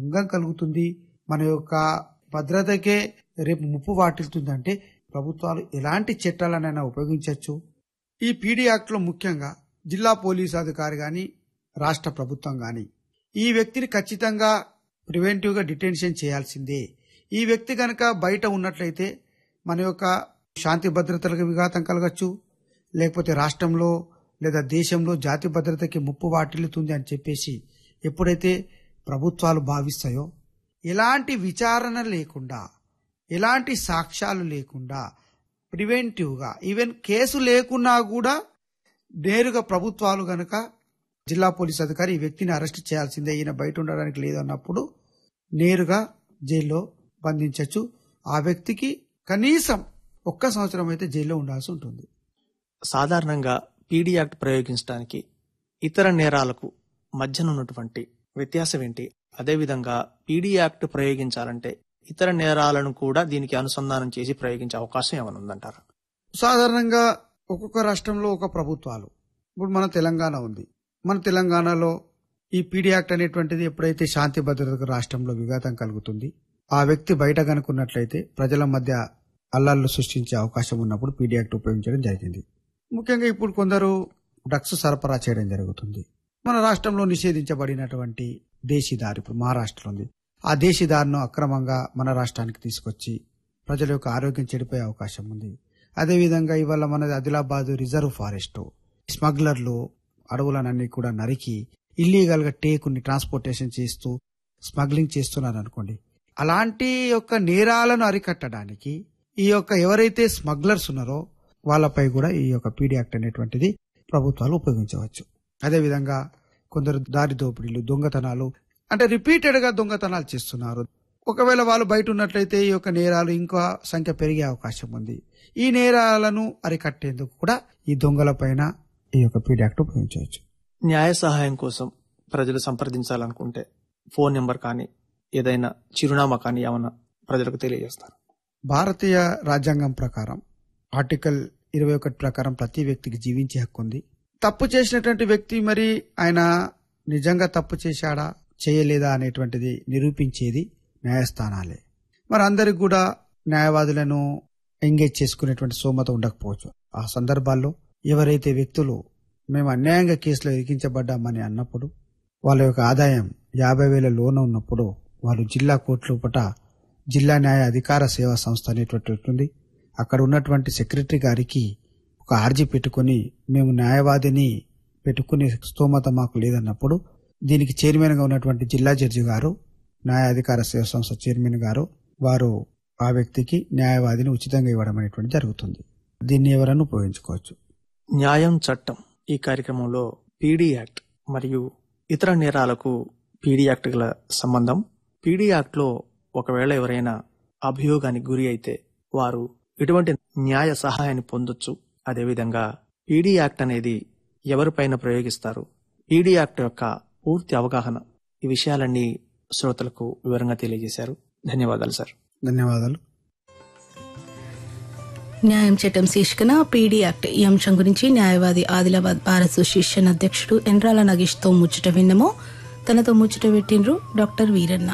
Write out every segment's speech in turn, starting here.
భంగం కలుగుతుంది మన యొక్క భద్రతకే రేపు ముప్పు వాటిల్తుందంటే ప్రభుత్వాలు ఎలాంటి చట్టాలనైనా ఉపయోగించవచ్చు ఈ పీడీ యాక్ట్లో ముఖ్యంగా జిల్లా పోలీసు అధికారి గాని రాష్ట్ర ప్రభుత్వం గాని ఈ వ్యక్తిని ఖచ్చితంగా ప్రివెంటివ్ గా డిటెన్షన్ చేయాల్సిందే ఈ వ్యక్తి గనక బయట ఉన్నట్లయితే మన యొక్క శాంతి భద్రతలకు విఘాతం కలగచ్చు లేకపోతే రాష్ట్రంలో లేదా దేశంలో జాతి భద్రతకి ముప్పు వాటిల్లుతుంది అని చెప్పేసి ఎప్పుడైతే ప్రభుత్వాలు భావిస్తాయో ఎలాంటి విచారణ లేకుండా ఎలాంటి సాక్ష్యాలు లేకుండా ప్రివెంటివ్గా ఈవెన్ కేసు లేకున్నా కూడా నేరుగా ప్రభుత్వాలు గనక జిల్లా పోలీస్ అధికారి ఈ వ్యక్తిని అరెస్ట్ చేయాల్సిందే ఈయన బయట ఉండడానికి లేదు అన్నప్పుడు నేరుగా జైల్లో బంధించవచ్చు ఆ వ్యక్తికి కనీసం ఒక్క సంవత్సరం అయితే జైల్లో ఉండాల్సి ఉంటుంది సాధారణంగా పీడీ యాక్ట్ ప్రయోగించడానికి ఇతర నేరాలకు మధ్యన ఉన్నటువంటి వ్యత్యాసం ఏంటి అదేవిధంగా పీడీ యాక్ట్ ప్రయోగించాలంటే ఇతర నేరాలను కూడా దీనికి అనుసంధానం చేసి ప్రయోగించే అవకాశం ఏమైనా ఉందంటారా సాధారణంగా ఒక్కొక్క రాష్ట్రంలో ఒక ప్రభుత్వాలు ఇప్పుడు మన తెలంగాణ ఉంది మన తెలంగాణలో ఈ పీడీ యాక్ట్ అనేటువంటిది ఎప్పుడైతే శాంతి భద్రతకు రాష్ట్రంలో విఘాతం కలుగుతుంది ఆ వ్యక్తి బయట కనుక్కున్నట్లయితే ప్రజల మధ్య అల్లాళ్ళు సృష్టించే అవకాశం ఉన్నప్పుడు పీడీ యాక్ట్ ఉపయోగించడం జరిగింది ముఖ్యంగా ఇప్పుడు కొందరు డ్రగ్స్ సరఫరా చేయడం జరుగుతుంది మన రాష్ట్రంలో నిషేధించబడినటువంటి దేశీదారు ఇప్పుడు మహారాష్ట్రలో ఉంది ఆ దేశీదారును అక్రమంగా మన రాష్ట్రానికి తీసుకొచ్చి ప్రజల యొక్క ఆరోగ్యం చెడిపోయే అవకాశం ఉంది అదేవిధంగా ఇవాళ మనది ఆదిలాబాద్ రిజర్వ్ ఫారెస్ట్ స్మగ్లర్లు అడవులనన్నీ కూడా నరికి ఇల్లీగల్ గా టేకుని ట్రాన్స్పోర్టేషన్ చేస్తూ స్మగ్లింగ్ చేస్తున్నారు అనుకోండి అలాంటి యొక్క నేరాలను అరికట్టడానికి ఈ యొక్క ఎవరైతే స్మగ్లర్స్ ఉన్నారో వాళ్ళపై కూడా ఈ యొక్క పీడీ యాక్ట్ అనేటువంటిది ప్రభుత్వాలు ఉపయోగించవచ్చు అదేవిధంగా కొందరు దారి దోపిడీలు దొంగతనాలు అంటే రిపీటెడ్ గా దొంగతనాలు చేస్తున్నారు ఒకవేళ వాళ్ళు బయట ఉన్నట్లయితే ఈ యొక్క నేరాలు ఇంకా సంఖ్య పెరిగే అవకాశం ఉంది ఈ నేరాలను అరికట్టేందుకు కూడా ఈ దొంగల పైన ఈ యొక్క పీడీ యాక్ట్ ఉపయోగించవచ్చు న్యాయ సహాయం కోసం ప్రజలు సంప్రదించాలనుకుంటే ఫోన్ నెంబర్ కానీ ఏదైనా చిరునామా కానీ ఏమన్నా ప్రజలకు తెలియజేస్తారు భారతీయ రాజ్యాంగం ప్రకారం ఆర్టికల్ ఇరవై ఒకటి ప్రకారం ప్రతి వ్యక్తికి జీవించే హక్కు ఉంది తప్పు చేసినటువంటి వ్యక్తి మరి ఆయన నిజంగా తప్పు చేశాడా చేయలేదా అనేటువంటిది నిరూపించేది న్యాయస్థానాలే మరి అందరికి కూడా న్యాయవాదులను ఎంగేజ్ చేసుకునేటువంటి సోమత ఉండకపోవచ్చు ఆ సందర్భాల్లో ఎవరైతే వ్యక్తులు మేము అన్యాయంగా కేసులో ఇరికించబడ్డామని అన్నప్పుడు వాళ్ళ యొక్క ఆదాయం యాభై వేల లోన ఉన్నప్పుడు వాళ్ళు జిల్లా కోర్టు లోపట జిల్లా న్యాయ అధికార సేవా సంస్థ అనేటువంటి ఉంటుంది అక్కడ ఉన్నటువంటి సెక్రటరీ గారికి ఒక ఆర్జీ పెట్టుకుని మేము న్యాయవాదిని పెట్టుకునే స్తోమత మాకు లేదన్నప్పుడు దీనికి చైర్మన్ గా ఉన్నటువంటి జిల్లా జడ్జి గారు న్యాయ అధికార సేవా సంస్థ చైర్మన్ గారు వారు ఆ వ్యక్తికి న్యాయవాదిని ఉచితంగా ఇవ్వడం అనేటువంటి జరుగుతుంది దీన్ని ఎవరైనా ఉపయోగించుకోవచ్చు న్యాయం చట్టం ఈ కార్యక్రమంలో పీడీ యాక్ట్ మరియు ఇతర నేరాలకు పీడీ యాక్ట్ గల సంబంధం పీడీ యాక్ట్ లో ఒకవేళ ఎవరైనా అభియోగానికి గురి అయితే వారు ఎటువంటి న్యాయ సహాయాన్ని పొందొచ్చు అదేవిధంగా పీడీ యాక్ట్ అనేది ఎవరిపైన ప్రయోగిస్తారు పీడీ యాక్ట్ యొక్క పూర్తి అవగాహన ఈ విషయాలన్నీ శ్రోతలకు వివరంగా తెలియజేశారు ధన్యవాదాలు సార్ ధన్యవాదాలు న్యాయం చట్టం శీర్షికన పీడీ యాక్ట్ ఈ అంశం గురించి న్యాయవాది ఆదిలాబాద్ బార్ అసోసియేషన్ అధ్యక్షుడు ఎన్రాల నగేష్ తో ముచ్చట విన్నమో తనతో ముచ్చట పెట్టిండ్రు డాక్టర్ వీరన్న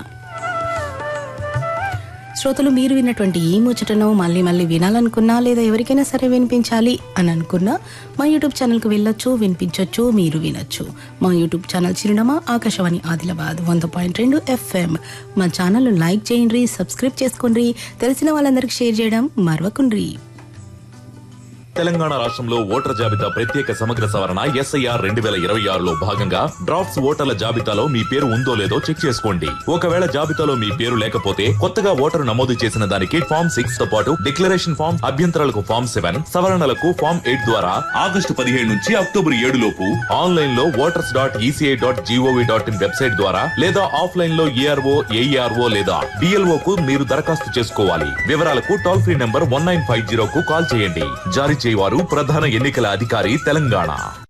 శ్రోతలు మీరు విన్నటువంటి ఈ ముచ్చటను మళ్ళీ మళ్ళీ వినాలనుకున్నా లేదా ఎవరికైనా సరే వినిపించాలి అని అనుకున్నా మా యూట్యూబ్ ఛానల్కి వెళ్ళొచ్చు వినిపించొచ్చు మీరు వినొచ్చు మా యూట్యూబ్ ఛానల్ చిరునామా ఆకాశవాణి ఆదిలాబాద్ వంద పాయింట్ రెండు ఎఫ్ఎం మా ఛానల్ లైక్ చేయండి సబ్స్క్రైబ్ చేసుకోండి తెలిసిన వాళ్ళందరికీ షేర్ చేయడం మరవకుండ్రి తెలంగాణ రాష్ట్రంలో ఓటర్ జాబితా ప్రత్యేక సమగ్ర సవరణ ఎస్ఐఆర్ రెండు వేల ఇరవై ఆరులో భాగంగా డ్రాఫ్ట్స్ ఓటర్ల జాబితాలో మీ పేరు ఉందో లేదో చెక్ చేసుకోండి ఒకవేళ జాబితాలో మీ పేరు లేకపోతే కొత్తగా ఓటరు నమోదు చేసిన దానికి ఫామ్ సిక్స్ తో పాటు డిక్లరేషన్ ఫామ్ అభ్యంతరాలకు ఫామ్ సెవెన్ సవరణలకు ఫామ్ ఎయిట్ ద్వారా ఆగస్టు పదిహేడు నుంచి అక్టోబర్ ఏడు లోపు ఆన్లైన్ లో voters dot ECI dot GOV dot in website ద్వారా లేదా ఆఫ్లైన్ లో ఏఆర్ఓ ఏఈఆర్ఓ లేదా డిఎల్ఓ కు మీరు దరఖాస్తు చేసుకోవాలి వివరాలకు toll free number one nine five zero కు కాల్ చేయండి జారీ చేయవారు ప్రధాన ఎన్నికల అధికారి తెలంగాణ